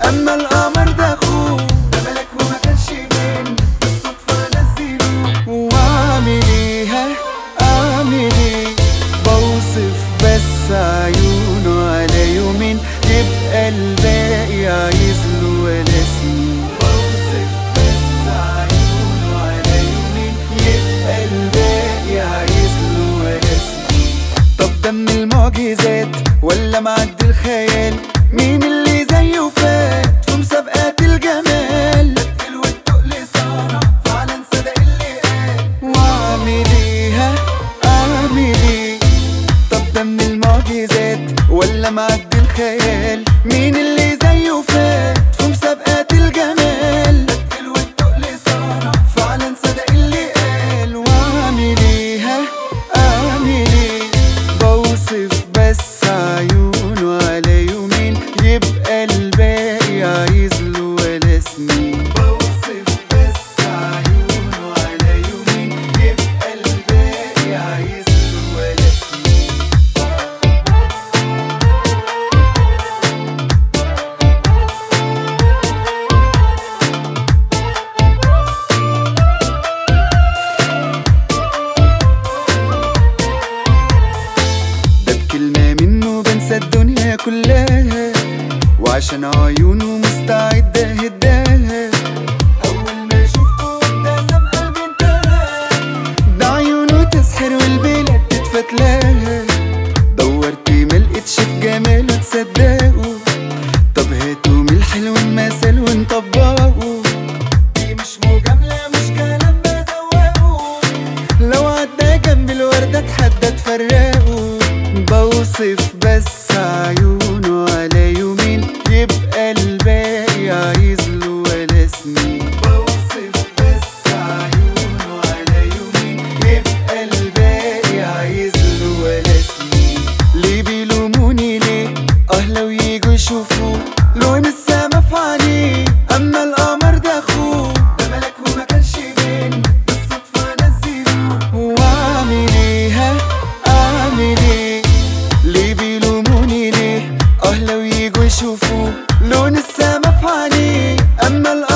اما القمر ده اخوه ده ملك وما كانش من بالصدفة نزلوه واعمل ايه ها اعمل ايه بوصف بس عيونه على يومين يبقى الباقي عايز له ولا سنين بوصف بس عيونه على يومين يبقى الباقي عايز له ولا سنين طب ده من المعجزات ولا معدي الخيال مين اللي زيه فات في مسابقات الجمال التقل والتقل صار فعلا صدق اللي قال واعمل ايه ها اعمل ايه طب ده من المعجزات ولا معدي الخيال مين اللي زيه فات في مسابقات الجمال التقل والتقل صار فعلا صدق اللي قال واعمل ايه ها اعمل ايه بوصف بس عيونه على يومين يبقى الباقي عايز له ولا سنين بوصف بس عيونه على يومين يبقى الباقي عايز له ولا سنين ده بكلمة منه بنسى الدنيا كلها وعشان عيونه مستعد اهداها أول ما شفته ابتسم قلبي انتهى ده عيونه تسحر والبلاد تتفتلاها دورت ملقتش في جماله تصدقوا طب هاتوا من الحلو المثل ونطبقه دي مش مجاملة مش كلام بزوقه لو عدى جنب الوردة اتحدى تفرقه بوصف بس عيونه على يومين يبقى الباقي عايز له ولا سنين بوصف بس عيونه على يومين يبقى الباقي عايز له ولا سنين ليه بيلوموني ليه اه لو يجوا يشوفوا لون السما في عينيه اما القمر ده اخوه ده ملك وما كانش بين بالصدفة نزلوه واعمل ايه ها اعمل ايه ليه بيلوموني ليه اه لو يجوا يشوفوا لون السما في عينيه اما القمر